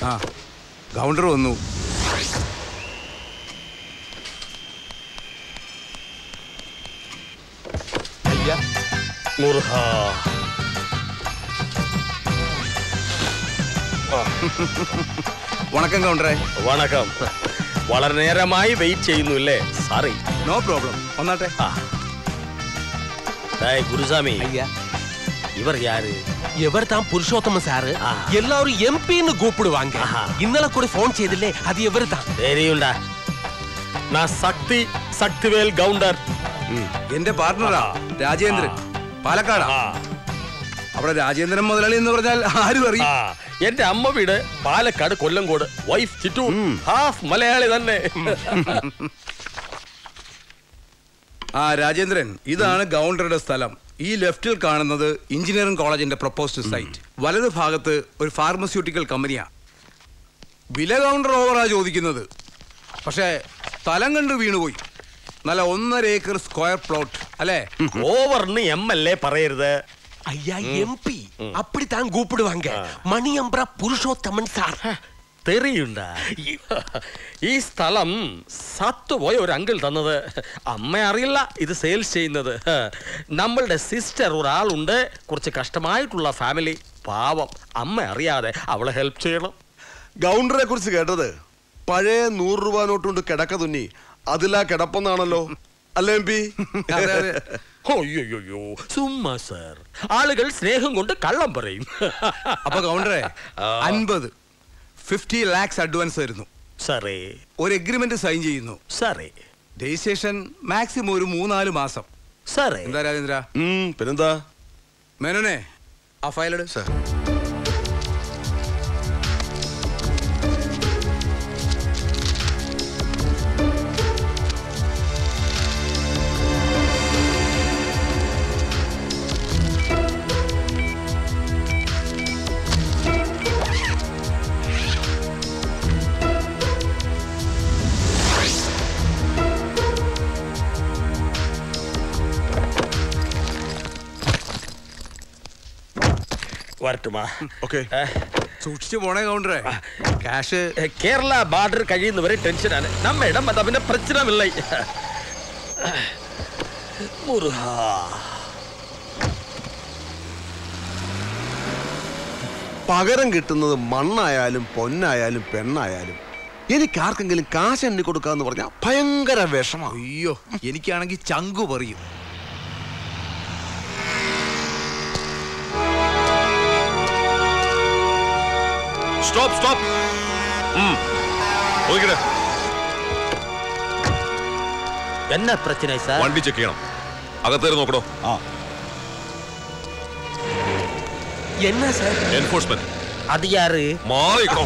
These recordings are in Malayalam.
ആ കൗണ്ടർ വന്നു മുറുഹ വണക്കം കൗണ്ടറെ വണക്കം വളരെ നേരമായി വെയിറ്റ് ചെയ്യുന്നു അല്ലേ സാറി നോ പ്രോബ്ലം വന്നാട്ടെ டேய் குருசாமி இவர் யாரு ഇവർ താൻ പുരുഷോത്തമ സാറ് ആ. എല്ലാവരും എം പിന്ന് കൂപ്പിടുവാങ്ക ആഹാ. ഇന്നലെ കൂടി ഫോൺ ചെയ്തില്ലേ അത് ഇവർ താൻ தெரியும்டா நான் சக்தி சக்திவேல் கவுண்டர் എന്റെ പാർട്ണറാ രാജേന്ദ്രൻ പാലക്കാടാ ആ, അവിടെ രാജേന്ദ്രൻ മുതലാളി എന്ന് പറഞ്ഞാൽ ആരും ആ, അറിയും എന്റെ അമ്മ വീട് പാലക്കാട് കൊല്ലങ്കോട് വൈഫ് ചിറ്റൂർ ഹാഫ് മലയാളി തന്നെ ആ രാജേന്ദ്രൻ ഇതാണ് ഗൗണ്ടറുടെ സ്ഥലം ഈ ലെഫ്റ്റിൽ കാണുന്നത് എഞ്ചിനീയറിംഗ് കോളേജിന്റെ പ്രൊപ്പോസ്ഡ് സൈറ്റ് വലത് ഭാഗത്ത് ഒരു ഫാർമസ്യൂട്ടിക്കൽ കമ്പനിയാ വില കൗണ്ടർ ഓവറാ ചോദിക്കുന്നത് പക്ഷേ സ്ഥലം കണ്ട് വീണുപോയി നല്ല ഒന്നര ഏക്കർ സ്ക്വയർ പ്ലോട്ട് അല്ലേ ഓവർന്ന് എം എൽ എ പറയരുത് ஐயா எம்பி அப்படித்தான் கூப்பிடுவாங்க மணியம்பரா புருஷோத்தமன் சார் തെറിയുണ്ട ഈ സ്ഥലം സത്തുപോയ ഒരു അങ്കിൾ തന്നത് അമ്മ അറിയില്ല ഇത് സെയിൽസ് ചെയ്യുന്നത് നമ്മളുടെ സിസ്റ്റർ ഒരാളുണ്ട് കുറച്ച് കഷ്ടമായിട്ടുള്ള ഫാമിലി പാവം അമ്മ അറിയാതെ അവളെ ഹെൽപ്പ് ചെയ്യണം ഗൗണ്ടറെ കുറിച്ച് കേട്ടത് പഴയ നൂറ് രൂപ നോട്ട് കൊണ്ട് കിടക്ക തുന്നി അതിലാ കിടപ്പെന്നാണല്ലോ അല്ലേ എം പി അതെ, അതെ. അയ്യോ സുമ്മാ സർ ആളുകൾ സ്നേഹം കൊണ്ട് കള്ളം പറയും അപ്പൊ കൗണ്ടറെ അൻപത് ഫിഫ്റ്റി ലാക്സ് അഡ്വാൻസ് വരുന്നു സാറേ ഒരു എഗ്രിമെന്റ് സൈൻ ചെയ്യുന്നു സാറേ രജിസ്ട്രേഷൻ മാക്സിമം ഒരു മൂന്നാല് മാസം സാറേ എന്താ രാജേന്ദ്ര ഉം, പിന്നെന്താ മേനോനെ ആ ഫയലെട് വരട്ടുമാ ഓക്കെ സൂക്ഷിച്ചു പോണേ കൗണ്ടറെ ക്യാഷ് കേരള பார்டர் കഴിയുന്നവരെ ടെൻഷനാണ് நம்ம இடம் அது പിന്നെ പ്രശ്നമില്ല മുരുഹാ പകരം കിട്ടുന്നത് മണ്ണായാലും പൊന്നായാലും പെണ്ണായാലും എനിക്ക് ആർക്കെങ്കിലും കാശ് എണ്ണി കൊടുക്കാന്ന് പറഞ്ഞാൽ ഭയങ്കര വിഷമാണ് അയ്യോ എനിക്കാണെങ്കിൽ ചങ്കു പറയും സ്റ്റോപ്പ് സ്റ്റോപ്പ് ഒതുക്കിട് என்ன பிரச்சனை சார் വണ്ടി ചെക്ക് ചെയ്യണം അകത്തേറി നോക്കണോ என்ன சார் എൻഫോഴ്സ്മെന്റ് அது யாரு മാറിക്കോ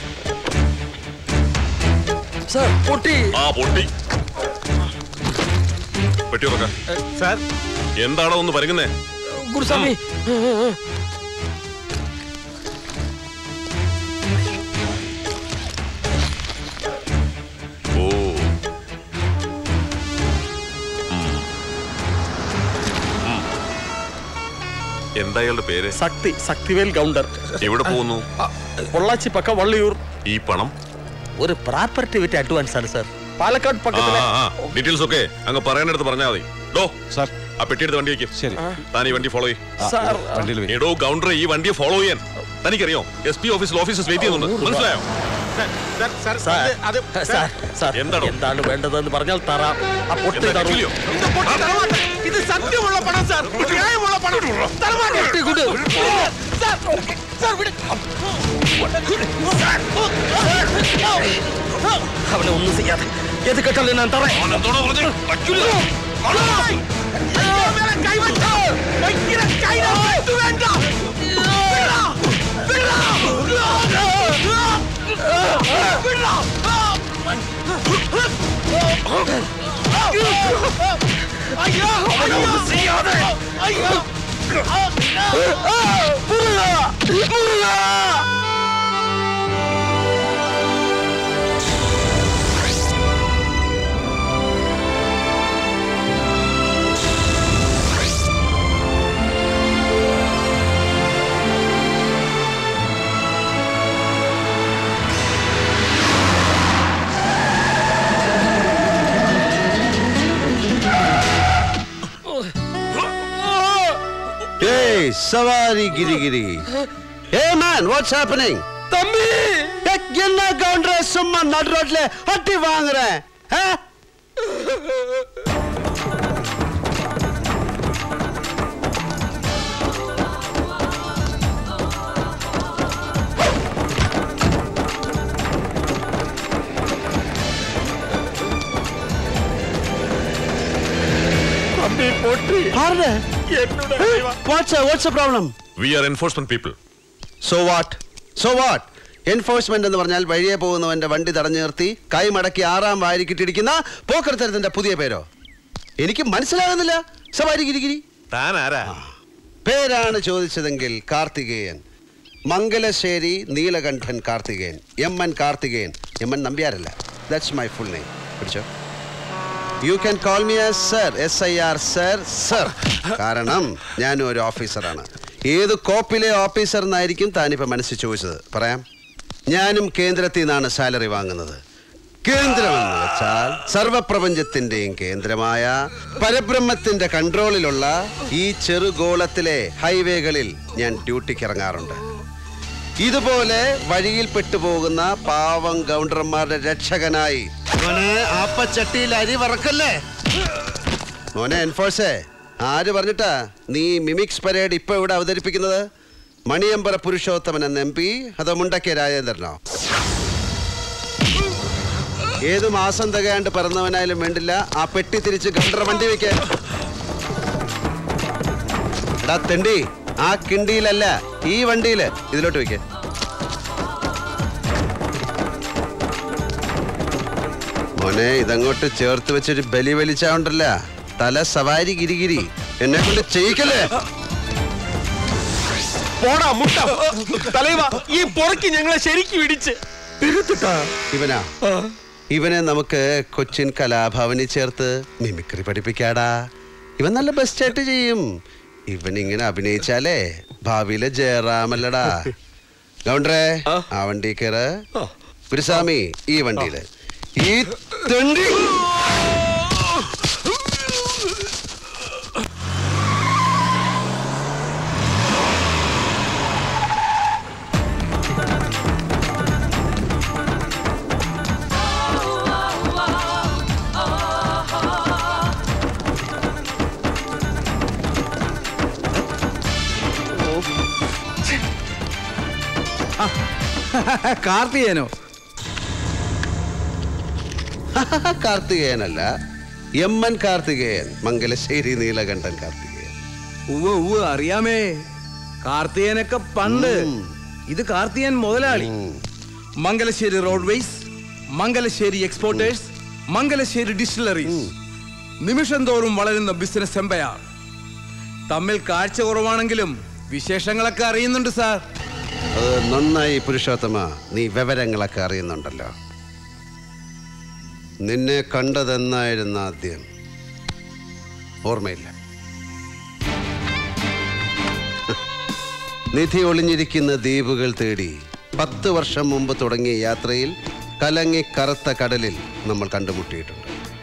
சார் பொட்டி ആ പൊട്ടി പെട്ടി ഉറക്ക சார் എന്താണോ ഒന്ന് പരുങ്ങുന്നേ குருசாமி ഓ എന്താ അയാളുടെ പേര് சக்தி சக்திவேல் கவுண்டர் എവിടെ പോകുന്നു பொள்ளாச்சி பக்கம் வள்ளியூர் ഈ പണം ஒரு ப்ராப்பர்ட்டி விட்டு அட்வான்ஸ் ആണ് സാർ പാലക്കാട് ആ പക്കത്തിലെ ഡീറ്റെയിൽസ് ഒക്കെ അങ്ങ് പറയാനടുത്ത് പറഞ്ഞാൽ മതി ഡോ സാർ ആ പെട്ടിയെടുത്ത് വണ്ടി വെക്കും ശരി താൻ ഈ വണ്ടി ഫോളോ ചെയ്യും സാർ എടോ കൗണ്ടർ ഈ വണ്ടിയെ ഫോളോ ചെയ്യാൻ തനിക്കറിയോ എസ് പി ഓഫീസിൽ ഓഫീസേഴ്സ് വെയിറ്റ് ചെയ്യുന്നുണ്ട് മനസ്സിലായോ സാർ സാർ സാർ എന്താണോ? എന്താണ് വേണ്ടതെന്ന് പറഞ്ഞാൽ തരാം ആ പൊട്ടി എന്താ തരൂ കിളിയോ? இது சத்தியமுள்ள பணம் சார் நியாயமுள்ள பணம் தரமாட்டேன் പൊട്ടി കൊട്. சார் சார் விடு അവനെ ഒന്നും ചെയ്യാതെ എത് കേട്ടാലും ഞാൻ തറേ അവനെന്തോടാ പറഞ്ഞേ? വയ്ക്കില്ല. மேல கை வச்சா வைக்கிற கையில வைத்து வேண்டாம் விடுடா விடுடா விடுடா ஐயோ ஐயோ செய்யாதே ஐயோ முருகா முருகா സവാരി ഗിരിഗിരി ഏ മാൻ വാട്ട്സ് ഹാപ്പനിങ് தம்பி என்ன கவுண்டர சும்மா நடு ரோட்ல அட்டி வாங்குறேன் ஆ? தம்பி போட்டு பாருங்க என்னோட what's what's problem we are enforcement people so what so what enforcement എന്ന് പറഞ്ഞാൽ വഴിയെ പോകുന്നവന്റെ വണ്ടി തടഞ്ഞു നിർത്തി കൈ മടക്കി ആറാം വാരിക്കിട്ടിരിക്കുന്ന പോക്കർത്തരത്തിന്റെ പുതിയ പേരോ എനിക്ക് മനസ്സിലാകുന്നില്ല സവാരി ഗിരിഗിരി താൻ ആരാ പേരാണ് ചോദിച്ചതെങ്കിൽ Karthikeyan Mangalassery Neelakandan Karthikeyan M N Karthikeyan M N നമ്പ്യാരല്ല ദാറ്റ്സ് മൈ ഫുൾ നെയിം പിടിച്ചോ you can call me as sir S I R sir sir കാരണം ഞാനും ഒരു ഓഫീസറാണ് ഏത് കോപ്പിലെ ഓഫീസർ എന്നായിരിക്കും താനിപ്പോൾ മനസ്സിൽ ചോദിച്ചത് പറയാം ഞാനും കേന്ദ്രത്തിൽ നിന്നാണ് സാലറി വാങ്ങുന്നത് കേന്ദ്രമെന്ന് വെച്ചാൽ സർവപ്രപഞ്ചത്തിന്റെയും കേന്ദ്രമായ പരബ്രഹ്മത്തിന്റെ കൺട്രോളിലുള്ള ഈ ചെറുഗോളത്തിലെ ഹൈവേകളിൽ ഞാൻ ഡ്യൂട്ടിക്ക് ഇറങ്ങാറുണ്ട് ഇതുപോലെ വഴിയിൽ പെട്ടുപോകുന്ന പാവം ഗൗണ്ടർമാരുടെ രക്ഷകനായി മോനെ ആപ്പച്ചട്ടിയിൽ അരി വറക്കല്ലേ മോനെ എൻഫോഴ്സേ ആര് പറഞ്ഞിട്ടാ നീ മിമിക്സ് പരേഡ് ഇപ്പൊ ഇവിടെ അവതരിപ്പിക്കുന്നത് മണിയമ്പറ പുരുഷോത്തമൻ എന്ന എം പി അതോ മുണ്ടക്കിയ രാജേന്ദ്രനോ ഏത് മാസം തികയാണ്ട് പിറന്നവനായാലും വേണ്ടില്ല ആ പെട്ടി തിരിച്ച് ഗണ്ടർ വണ്ടി വെക്ക എടാ തെണ്ടി ആ കിണ്ടിയിലല്ല ഈ വണ്ടിയില് ഇതിലോട്ട് വെക്ക മോനെ ഇതങ്ങോട്ട് ചേർത്ത് വെച്ചൊരു ബലി വലിച്ചാണ്ടല്ല തല സവാരി ഗിരിഗിരി എന്നെ കൊണ്ട് ചെയ്യിക്കല്ലേ പോടാ മുട്ട തലൈവ ഈ പൊറക്കി ഞങ്ങളെ ശരിക്കും ഇടിച്ച് ഇവനാ ഇവനെ നമുക്ക് കൊച്ചിൻ കലാഭവനിൽ ചേർത്ത് മിമിക്രി പഠിപ്പിക്കാടാ ഇവൻ നല്ല ബെസ്റ്റ് ആയിട്ട് ചെയ്യും ഇവൻ ഇങ്ങനെ അഭിനയിച്ചാലേ ഭാവിയിലെ ജയറാമല്ലടാ ഗൗണ്ടറേ ആ വണ്ടി കയറ് ഗുരുസ്വാമി ഈ വണ്ടിയില് ഈ തെണ്ടി കാർത്തികേനോ കാർത്തികേയനല്ല എം എൻ കാർത്തികേയൻ മംഗലശ്ശേരി നീലകണ്ഠൻ കാർത്തികേയൻ ഉവ്വ് ഉവ്വ് അറിയാമേ കാർത്തികേനൊക്കെ പണ്ട് ഇത് കാർത്തികൻ മുതലാളി Mangalassery roadways Mangalassery exporters Mangalassery distilleries നിമിഷം തോറും വളരുന്ന ബിസിനസ് എംപയർ തമ്മിൽ കാഴ്ച കുറവാണെങ്കിലും വിശേഷങ്ങളൊക്കെ അറിയുന്നുണ്ട് സാർ അത് നന്നായി പുരുഷോത്തമ നീ വിവരങ്ങളൊക്കെ അറിയുന്നുണ്ടല്ലോ നിന്നെ കണ്ടതെന്നായിരുന്നു ആദ്യം ഓർമ്മയില്ല നിധി ഒളിഞ്ഞിരിക്കുന്ന ദ്വീപുകൾ തേടി പത്ത് വർഷം മുമ്പ് തുടങ്ങിയ യാത്രയിൽ കലങ്ങി കറുത്ത കടലിൽ നമ്മൾ കണ്ടുമുട്ടിയിട്ടുണ്ട്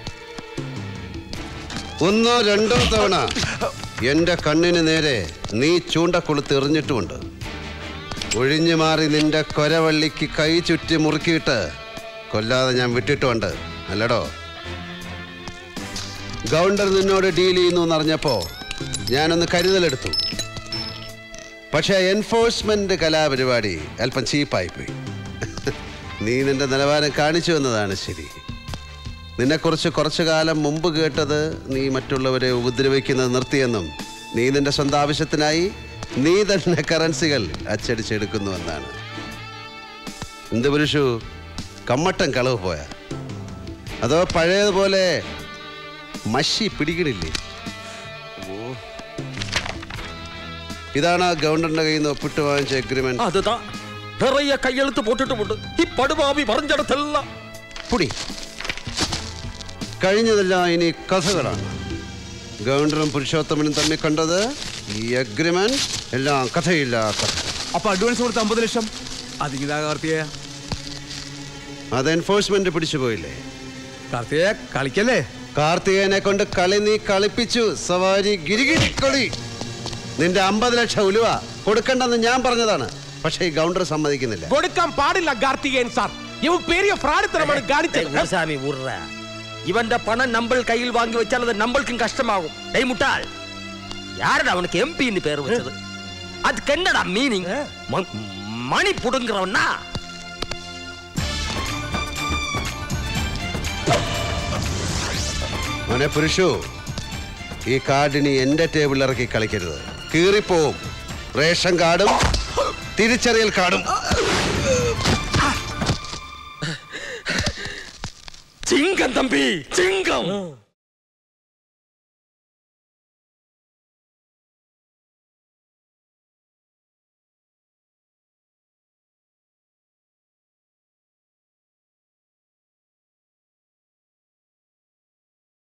ഒന്നോ രണ്ടോ തവണ എന്റെ കണ്ണിന് നേരെ നീ ചൂണ്ടക്കൊളുത്ത് എറിഞ്ഞിട്ടുമുണ്ട് ഒഴിഞ്ഞു മാറി നിന്റെ കൊരവള്ളിക്ക് കൈ ചുറ്റി മുറുക്കിയിട്ട് കൊല്ലാതെ ഞാൻ വിട്ടിട്ടുണ്ട് അല്ലടോ ഗൗണ്ടർ നിന്നോട് ഡീൽ ചെയ്യുന്നു എന്നറിഞ്ഞപ്പോ ഞാനൊന്ന് കരുതലെടുത്തു പക്ഷേ എൻഫോഴ്സ്മെന്റ് കലാപരിപാടി അല്പം ചീപ്പായിപ്പോയി നീ നിന്റെ നിലവാരം കാണിച്ചു എന്നതാണ് ശരി നിന്നെക്കുറിച്ച് കുറച്ചു കാലം മുമ്പ് കേട്ടത് നീ മറ്റുള്ളവരെ ഉപദ്രവിക്കുന്നത് നിർത്തിയെന്നും നീ നിന്റെ സ്വന്തം ആവശ്യത്തിനായി നീ തന്നെ കറൻസികൾ അച്ചടിച്ചെടുക്കുന്നുവെന്നാണ് എന്ത് പുരുഷു കമ്മട്ടം കളവ് പോയ അതോ പഴയതുപോലെ മഷി പിടിക്കണില്ലേ ഇതാണ് ആ ഗവൺമെന്റിന്റെ കയ്യിൽ നിന്ന് ഒപ്പിട്ട് വാങ്ങിച്ച എഗ്രിമെന്റ് அதுதான் நிறைய கையெழுத்து போட்டுட்டு உண்டு இப்படுபாவி പറഞ്ഞിടത്തെല്ലാം പുടി കഴിഞ്ഞതെല്ലാം ഇനി കഥകളാണ് ഗവർണറും പുരുഷോത്തമനും തമ്മിൽ കണ്ടത് ഈ അഗ്രിമെന്റ് എല്ലാം കഥയില്ല കഥ അപ്പൊ അഡ്വാൻസ് കൊടുത്ത അമ്പത് ലക്ഷം അതിങ്ങിതാ കാർത്തികേയ അത് എൻഫോഴ്സ്മെന്റ് പിടിച്ചു പോയില്ലേ കാർത്തികേയ കളിക്കല്ലേ കാർത്തികേയനെ കൊണ്ട് കളി നീ കളിപ്പിച്ചു സവാരി ഗിരിഗിരി കളി നിന്റെ അമ്പത് ലക്ഷം ഉലുവ കൊടുക്കണ്ടെന്ന് ഞാൻ പറഞ്ഞതാണ് പക്ഷേ ഈ ഗൗണ്ടർ സമ്മതിക്കുന്നില്ല കൊടുക്കാൻ പാടില്ല കാർത്തികേയൻ സാർ ഇവൻ പെരിയ ഫ്രാഡിത്തരമാണ് കാണിച്ചത് ഗുരുസ്വാമി ഉറ ഇവന്റെ പണം നമ്മൾ കയ്യിൽ വാങ്ങി വെച്ചാൽ അത് നമ്മൾക്കും കഷ്ടമാകും ഡേയ് മുട്ടാൾ யாரடா அவனுக்கு எம்பின்னு பேர் வச்சது அதுக்கு என்னடா மீனிங் மணி புடுங்குறவனா മോനെ പുരുഷു ഈ കാർഡിനി എന്റെ ടേബിളിൽ ഇറക്കി കളിക്കരുത് കീറിപ്പോവും റേഷൻ കാർഡും തിരിച്ചറിയൽ കാർഡും சிங்கம் தம்பி சிங்கம்